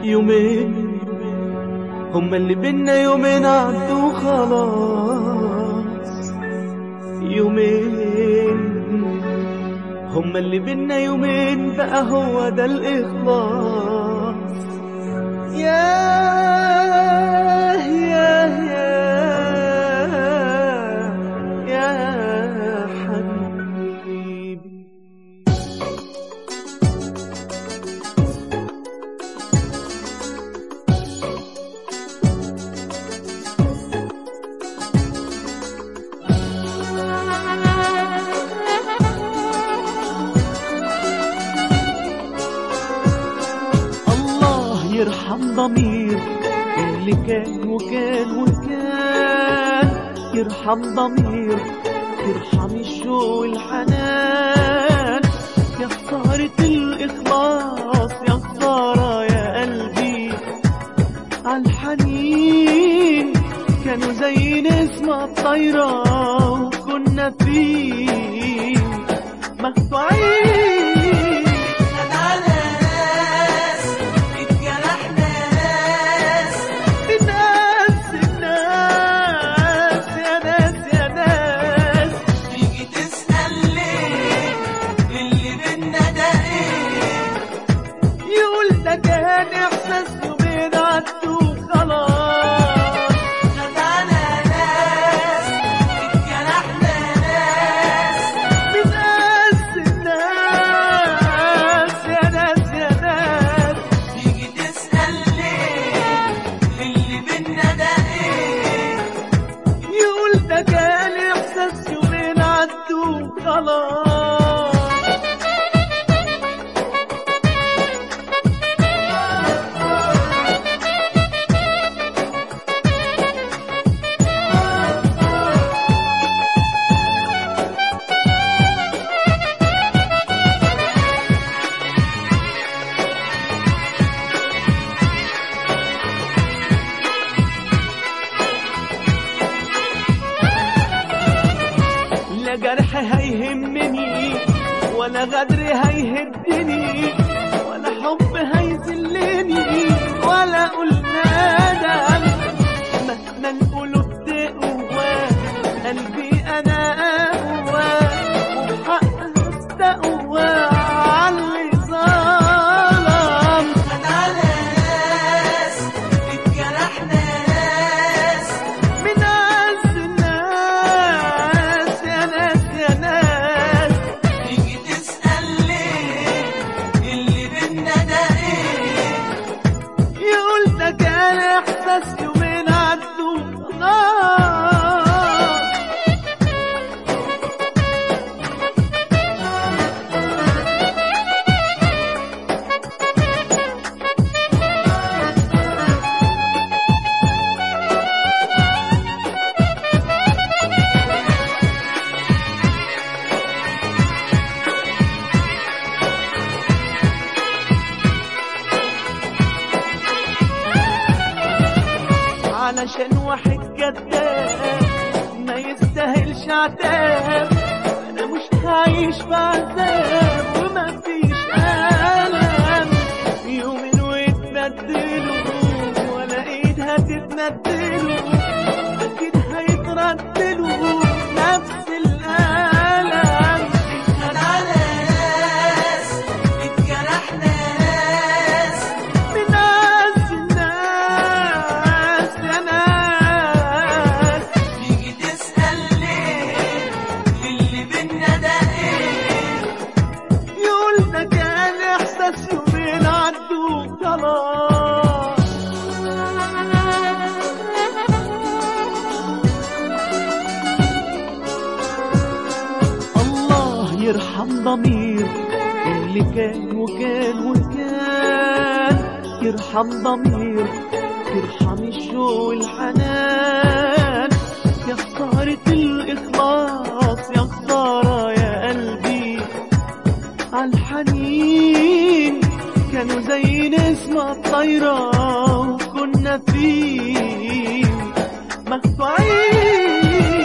يومين هما اللي بينا يومين عدوا خلاص يومين هما اللي بينا يومين بقى هو ده الإخلاص ياه ياه ياه يا حبيبي الله يرحم ضمير اللي كان وكان وكان يرحم ضمير يرحم الشوق والحنان يا خسارة الإخلاص يا خسارة يا قلبي عالحنين كانوا زي نسمة الطايرة وكنا فيه مخدوعين على ناس اتجرحنا ناس الناس الناس يا ناس يا ناس تيجي تسأل ليه اللي بينا ده ايه يقول ده كان احساس يومين عدوا خلاص خد على ناس اتجرحنا ناس الناس الناس يا ناس يا ناس تيجي تسأل ليه اللي بينا ده ايه يقول ده كان احساس يومين عدوا خلاص لا جرح هيهمني ولا غدر هيهدني ولا حب هيذلني ولا قلنا ندم مهما القلوب تقوى قلبي انا اقوى وبحق استقوى عاللي ظلم خد على ناس اتجرحنا ناس من ناس الناس يا ناس يا ناس تيجي تسأل ليه اللي بينا ده ايه يقول ده كان احساس يومين عدوا خلاص علشان واحد كذاب ما يستاهلش عتاب انا مش عايش في عذاب وما فيش الم يومين ويتبدلوا ولا ايد هتتمدلوا اكيد هيتردلوا نفس الالم خد على ناس اتجرحنا ناس من ناس الناس يا ناس تيجي تسأل ليه اللي بينا ده ايه يقول ده كان احساس يومين عدوا خلاص الله يرحم ضمير اللي كان وكان وكان يرحم ضمير يرحم الشوق والحنان يا خسارة الإخلاص يا خسارة يا قلبي عالحنين كانوا زي نسمة الطايرة وكنا فيه مخدوعين